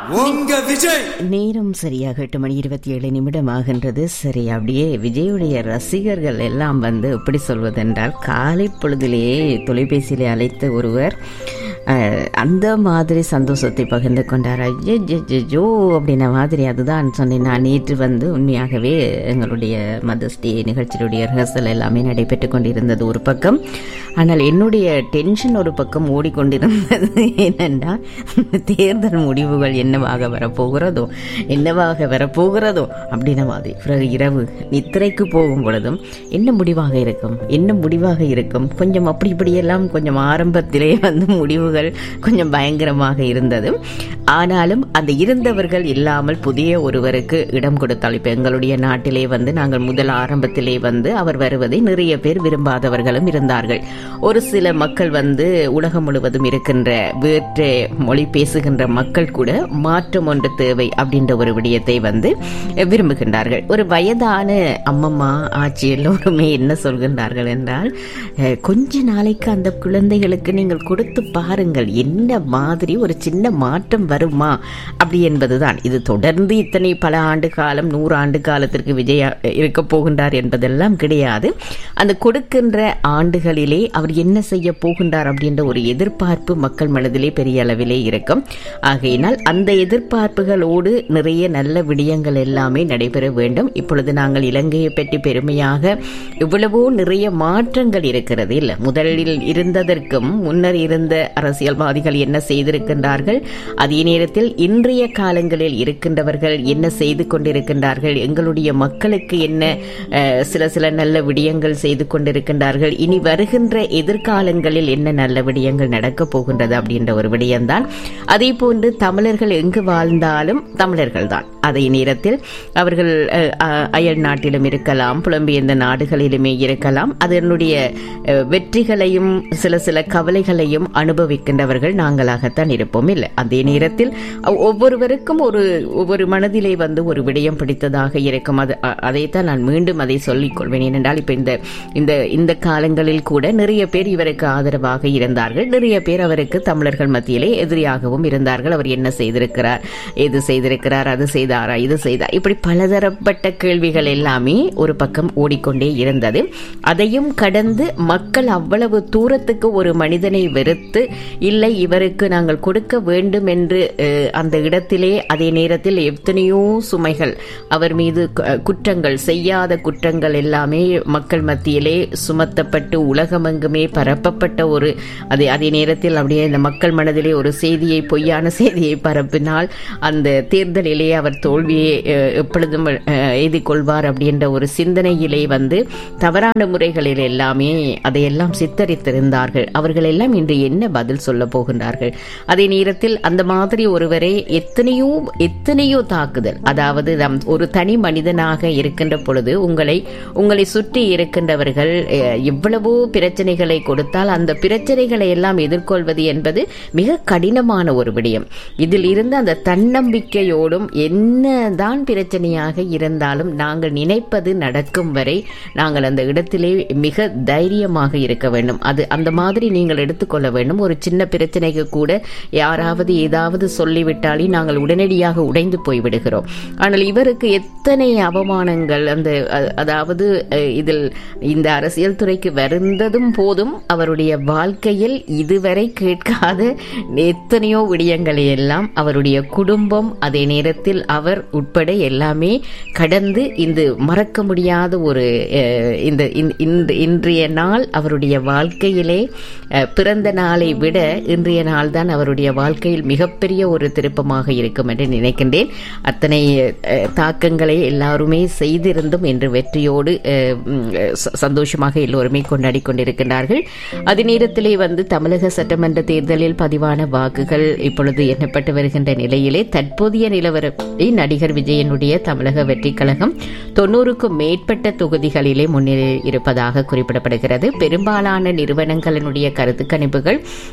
உங்க விஜய் நேரம் சரியாக எட்டு மணி இருபத்தி ஏழு நிமிடம் ஆகின்றது சரி அப்படியே விஜயுடைய ரசிகர்கள் எல்லாம் வந்து எப்படி சொல்வதென்றால் காலை பொழுதிலேயே தொலைபேசியிலே அழைத்த ஒருவர் அஹ், அந்த மாதிரி சந்தோஷத்தை பகிர்ந்து கொண்டார் ஐயோ அப்படின்ன மாதிரி அதுதான் சொன்னேன் நான் நேற்று வந்து உண்மையாகவே எங்களுடைய மதர்ஸ் டே நிகழ்ச்சியுடைய ரிஹர்சல் எல்லாமே நடைபெற்று கொண்டிருந்தது ஒரு பக்கம் ஆனால் என்னுடைய டென்ஷன் ஒரு பக்கம் ஓடிக்கொண்டிருந்தது ஏனென்றால் தேர்தல் முடிவுகள் என்னவாக வரப்போகிறதோ என்னவாக வரப்போகிறதோ அப்படின்ன மாதிரி பிறகு இரவு நித்திரைக்கு போகும் பொழுதும் என்ன முடிவாக இருக்கும் என்ன முடிவாக இருக்கும் கொஞ்சம் அப்படி இப்படியெல்லாம் கொஞ்சம் ஆரம்பத்திலே வந்து முடிவுகள் கொஞ்சம் பயங்கரமாக இருந்தது ஆனாலும் அந்த இருந்தவர்கள் இல்லாமல் புதிய ஒருவருக்கு இடம் கொடுத்தால் இப்போ எங்களுடைய நாட்டிலே வந்து நாங்கள் முதல் ஆரம்பத்திலே வந்து அவர் வருவதை நிறைய பேர் விரும்பாதவர்களும் இருந்தார்கள் ஒரு சில மக்கள் வந்து உலகம் முழுவதும் இருக்கின்ற வேற்று மொழி பேசுகின்ற மக்கள் கூட மாற்றம் ஒன்று தேவை அப்படின்ற ஒரு விடயத்தை வந்து விரும்புகின்றார்கள் ஒரு வயதான அம்மம்மா ஆட்சி எல்லோருமே என்ன சொல்கின்றார்கள் என்றால் அஹ், கொஞ்ச நாளைக்கு அந்த குழந்தைகளுக்கு நீங்கள் கொடுத்து பாருங்கள் என்ன மாதிரி ஒரு சின்ன மாற்றம் வருமா அப்படி என்பதுதான் இது தொடர்ந்து இத்தனை பல ஆண்டு காலம் நூறு ஆண்டு காலத்திற்கு விஜய் இருக்க போகின்றார் என்பதெல்லாம் கிடையாது அந்த கொடுக்கின்ற ஆண்டுகளிலே அவர் என்ன செய்ய போகின்றார் அப்படின்ற ஒரு எதிர்பார்ப்பு மக்கள் மனதிலே பெரிய அளவிலே இருக்கும் ஆகையினால் அந்த எதிர்பார்ப்புகளோடு நிறைய நல்ல விடயங்கள் எல்லாமே நடைபெற வேண்டும் இப்பொழுது நாங்கள் இலங்கையை பற்றி பெருமையாக இவ்வளவோ நிறைய மாற்றங்கள் இருக்கிறது இல்ல முதலில் இருந்ததற்கும் முன்னர் இருந்த அரசியல்வாதிகள் என்ன செய்திருக்கின்றார்கள் அதே நேரத்தில் இன்றைய காலங்களில் இருக்கின்றவர்கள் என்ன செய்து கொண்டிருக்கின்றார்கள் எங்களுடைய மக்களுக்கு என்ன அஹ், சில சில நல்ல விடயங்கள் செய்து கொண்டிருக்கின்றார்கள் இனி வருகின்ற எதிர்காலங்களில் என்ன நல்ல விடயங்கள் நடக்கப் போகின்றது அப்படின்ற ஒரு விடயம்தான் அதே போன்று தமிழர்கள் எங்கு வாழ்ந்தாலும் தமிழர்கள் தான் அதே நேரத்தில் அவர்கள் அஹ், அஹ், அயல் நாட்டிலும் இருக்கலாம் புலம்பெயர்ந்த நாடுகளிலுமே இருக்கலாம் அதனுடைய அஹ், வெற்றிகளையும் சில சில கவலைகளையும் அனுபவிக்கின்றவர்கள் நாங்களாகத்தான் இருப்போம் இல்லை அதே நேரத்தில் அவ்- ஒவ்வொருவருக்கும் ஒரு ஒவ்வொரு மனதிலே வந்து ஒரு விடயம் பிடித்ததாக இருக்கும் அது அ- அதைத்தான் நான் மீண்டும் அதை சொல்லிக் கொள்வேன் ஏனென்றால் இப்ப இந்த இந்த இந்த காலங்களில் கூட நிறைய பேர் இவருக்கு ஆதரவாக இருந்தார்கள் நிறைய பேர் அவருக்கு தமிழர்கள் மத்தியிலே எதிரியாகவும் இருந்தார்கள் அவர் என்ன செய்திருக்கிறார் எது செய்திருக்கிறார் அது செய்தாரா இது செய்தார் இப்படி பலதரப்பட்ட கேள்விகள் எல்லாமே ஒரு பக்கம் ஓடிக்கொண்டே இருந்தது அதையும் கடந்து மக்கள் அவ்வளவு தூரத்துக்கு ஒரு மனிதனை வெறுத்து இல்லை இவருக்கு நாங்கள் கொடுக்க வேண்டும் என்று அஹ், அந்த இடத்திலே அதே நேரத்தில் எத்தனையோ சுமைகள் அவர் மீது கு- அஹ், குற்றங்கள் செய்யாத குற்றங்கள் எல்லாமே மக்கள் மத்தியிலே சுமத்தப்பட்டு உலகமெங்குமே பரப்பப்பட்ட ஒரு அதே அதே நேரத்தில் அப்படியே இந்த மக்கள் மனதிலே ஒரு செய்தியை பொய்யான செய்தியை பரப்பினால் அந்த தேர்தலிலே அவர் தோல்வியை அஹ், எப்பொழுதும் அஹ், எய்திக் கொள்வார் அப்படின்ற ஒரு சிந்தனையிலே வந்து தவறான முறைகளில் எல்லாமே அதையெல்லாம் சித்தரித்திருந்தார்கள் அவர்கள் எல்லாம் இன்று என்ன பதில் சொல்ல போகின்றார்கள் அதே நேரத்தில் அந்த மாதிரி ஒருவரை எத்தனையோ எத்தனையோ தாக்குதல் அதாவது நம் ஒரு தனி மனிதனாக இருக்கின்ற பொழுது உங்களை உங்களை சுற்றி இருக்கின்றவர்கள் அஹ், எவ்வளவோ பிரச்சனைகளை கொடுத்தால் அந்த பிரச்சனைகளை எல்லாம் எதிர்கொள்வது என்பது மிக கடினமான ஒரு விடயம் இதில் இருந்து அந்த தன்னம்பிக்கையோடும் என்னதான் பிரச்சனையாக இருந்தாலும் நாங்கள் நினைப்பது நடக்கும் வரை நாங்கள் அந்த இடத்திலே மிக தைரியமாக இருக்க வேண்டும் அது அந்த மாதிரி நீங்கள் எடுத்துக்கொள்ள வேண்டும் ஒரு சின்ன பிரச்சனைக்கு கூட யாராவது ஏதாவது சொல்லிவிட்டாலே நாங்கள் உடனடியாக உடைந்து போய் விடுகிறோம் ஆனால் இவருக்கு எத்தனை அவமானங்கள் அந்த அ- அதாவது அஹ், இதில் இந்த அரசியல் துறைக்கு வருந்ததும் போதும் அவருடைய வாழ்க்கையில் இதுவரை கேட்காத எத்தனையோ விடயங்களை எல்லாம் அவருடைய குடும்பம் அதே நேரத்தில் அவர் உட்பட எல்லாமே கடந்து இந்த மறக்க முடியாத ஒரு அஹ், இந்த இந்த- இந்த- இன்றைய நாள் அவருடைய வாழ்க்கையிலே அஹ், பிறந்த நாளை விட இன்றைய நாள் தான் அவருடைய வாழ்க்கையில் மிகப்பெரிய ஒரு திருப்பமாக இருக்கும் என்று நினைக்கின்றேன் அத்தனை அஹ், தாக்கங்களை எல்லாருமே செய்திருந்தும் என்று வெற்றியோடு அஹ், ம், ச- சந்தோஷமாக எல்லோருமே கொண்டாடி கொண்டிருக்கின்றார்கள் அதே நேரத்திலே வந்து தமிழக சட்டமன்ற தேர்தலில் பதிவான வாக்குகள் இப்பொழுது எண்ணப்பட்டு வருகின்ற நிலையிலே தற்போதைய நிலவரப்படி நடிகர் விஜயனுடைய தமிழக வெற்றி கழகம் தொண்ணூறுக்கும் மேற்பட்ட தொகுதிகளிலே முன்னேறி இருப்பதாக குறிப்பிடப்படுகிறது பெரும்பாலான நிறுவனங்களினுடைய கருத்து கணிப்புகள்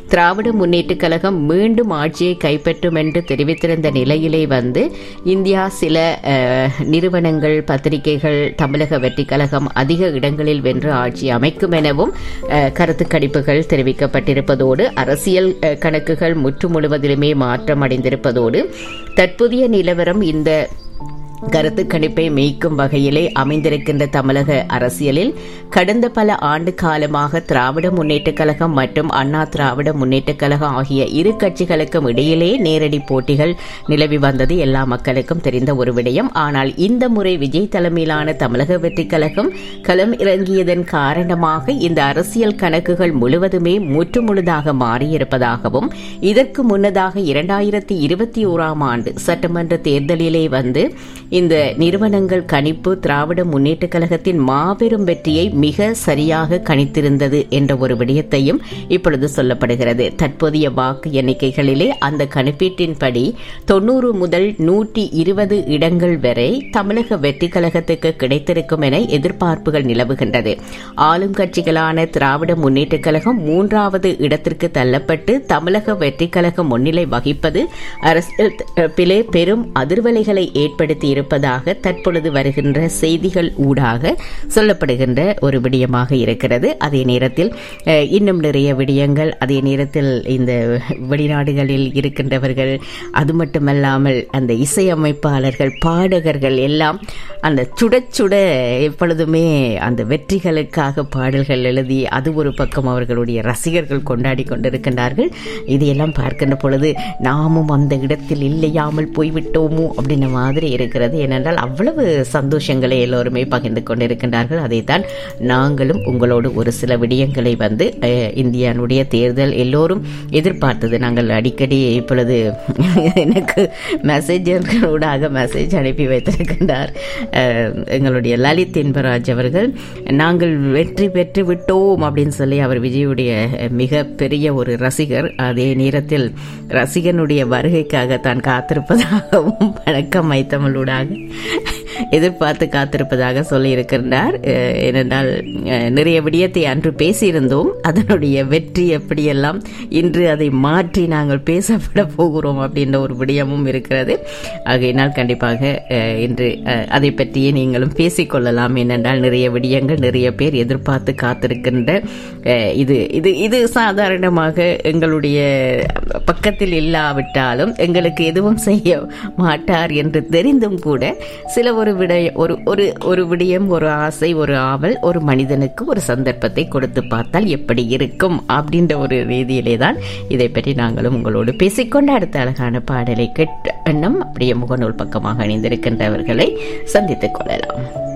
திராவிட முன்னேற்றக் கழகம் மீண்டும் ஆட்சியை கைப்பற்றும் என்று தெரிவித்திருந்த நிலையிலே வந்து இந்தியா சில அஹ், நிறுவனங்கள் பத்திரிகைகள் தமிழக வெற்றிக் கழகம் அதிக இடங்களில் வென்று ஆட்சி அமைக்கும் எனவும் அஹ், கருத்து கணிப்புகள் தெரிவிக்கப்பட்டிருப்பதோடு அரசியல் அஹ், கணக்குகள் முற்று முழுவதிலுமே மாற்றம் அடைந்திருப்பதோடு தற்போதைய நிலவரம் இந்த கருத்து கணிப்பை மெய்க்கும் வகையிலே அமைந்திருக்கின்ற தமிழக அரசியலில் கடந்த பல ஆண்டு காலமாக திராவிட முன்னேற்றக் கழகம் மற்றும் அண்ணா திராவிட முன்னேற்றக் கழகம் ஆகிய இரு கட்சிகளுக்கும் இடையிலே நேரடி போட்டிகள் நிலவி வந்தது எல்லா மக்களுக்கும் தெரிந்த ஒரு விடயம் ஆனால் இந்த முறை விஜய் தலைமையிலான தமிழக வெற்றிக் கழகம் களம் இறங்கியதன் காரணமாக இந்த அரசியல் கணக்குகள் முழுவதுமே முற்றுமுழுதாக மாறியிருப்பதாகவும் இதற்கு முன்னதாக இரண்டாயிரத்தி இருபத்தி ஓராம் ஆண்டு சட்டமன்ற தேர்தலிலே வந்து இந்த நிறுவனங்கள் கணிப்பு திராவிட முன்னேற்றக் கழகத்தின் மாபெரும் வெற்றியை மிக சரியாக கணித்திருந்தது என்ற ஒரு விடயத்தையும் இப்பொழுது சொல்லப்படுகிறது தற்போதைய வாக்கு எண்ணிக்கைகளிலே அந்த கணிப்பீட்டின்படி தொண்ணூறு முதல் நூற்றி இருபது இடங்கள் வரை தமிழக வெற்றி கழகத்துக்கு கிடைத்திருக்கும் என எதிர்பார்ப்புகள் நிலவுகின்றது ஆளும் கட்சிகளான திராவிட முன்னேற்றக் கழகம் மூன்றாவது இடத்திற்கு தள்ளப்பட்டு தமிழக வெற்றி கழகம் முன்னிலை வகிப்பது அரசியல் தரப்பிலே பெரும் அதிர்வலைகளை ஏற்படுத்தி இருப்பதாக தற்பொழுது வருகின்ற செய்திகள் ஊடாக சொல்லப்படுகின்ற ஒரு விடயமாக இருக்கிறது அதே நேரத்தில் அஹ், இன்னும் நிறைய விடயங்கள் அதே நேரத்தில் இந்த வெளிநாடுகளில் இருக்கின்றவர்கள் அது மட்டுமல்லாமல் அந்த இசையமைப்பாளர்கள் பாடகர்கள் எல்லாம் அந்த சுட சுட எப்பொழுதுமே அந்த வெற்றிகளுக்காக பாடல்கள் எழுதி அது ஒரு பக்கம் அவர்களுடைய ரசிகர்கள் கொண்டாடி கொண்டிருக்கின்றார்கள் இதையெல்லாம் பார்க்கின்ற பொழுது நாமும் அந்த இடத்தில் இல்லையாமல் போய்விட்டோமோ அப்படின்ன மாதிரி இருக்கிறது ஏனென்றால் அவ்வளவு சந்தோஷங்களை எல்லோருமே பகிர்ந்து கொண்டிருக்கின்றார்கள் அதைத்தான் நாங்களும் உங்களோடு ஒரு சில விடயங்களை வந்து அஹ், இந்தியானுடைய தேர்தல் எல்லோரும் எதிர்பார்த்தது நாங்கள் அடிக்கடி இப்பொழுது எனக்கு மெசேஜர்களூடாக மெசேஜ் அனுப்பி வைத்திருக்கின்றார் அஹ், எங்களுடைய லலித் இன்பராஜ் அவர்கள் நாங்கள் வெற்றி பெற்று விட்டோம் அப்படின்னு சொல்லி அவர் விஜயுடைய மிக பெரிய ஒரு ரசிகர் அதே நேரத்தில் ரசிகனுடைய வருகைக்காக தான் காத்திருப்பதாகவும் வணக்கம் மைத்தமிழூடாக எதிர்பார்த்து காத்திருப்பதாக சொல்லியிருக்கின்றார் அஹ், ஏனென்றால் அஹ், நிறைய விடயத்தை அன்று பேசியிருந்தோம் அதனுடைய வெற்றி எப்படியெல்லாம் இன்று அதை மாற்றி நாங்கள் பேசப்பட போகிறோம் அப்படின்ற ஒரு விடயமும் இருக்கிறது ஆகையினால் கண்டிப்பாக அஹ், இன்று அஹ், அதை பற்றியே நீங்களும் பேசிக்கொள்ளலாம் ஏனென்றால் நிறைய விடயங்கள் நிறைய பேர் எதிர்பார்த்து காத்திருக்கின்ற அஹ், இது இது இது சாதாரணமாக எங்களுடைய பக்கத்தில் இல்லாவிட்டாலும் எங்களுக்கு எதுவும் செய்ய மாட்டார் என்று தெரிந்தும் கூட சில ஒரு விடய ஒரு ஒரு ஒரு விடயம் ஒரு ஆசை ஒரு ஆவல் ஒரு மனிதனுக்கு ஒரு சந்தர்ப்பத்தை கொடுத்து பார்த்தால் எப்படி இருக்கும் அப்படின்ற ஒரு ரீதியிலே தான் இதை பற்றி நாங்களும் உங்களோடு பேசிக்கொண்டு அடுத்த அழகான பாடலை கேட்ட எண்ணம் அப்படியே முகநூல் பக்கமாக அணிந்திருக்கின்றவர்களை சந்தித்துக் கொள்ளலாம்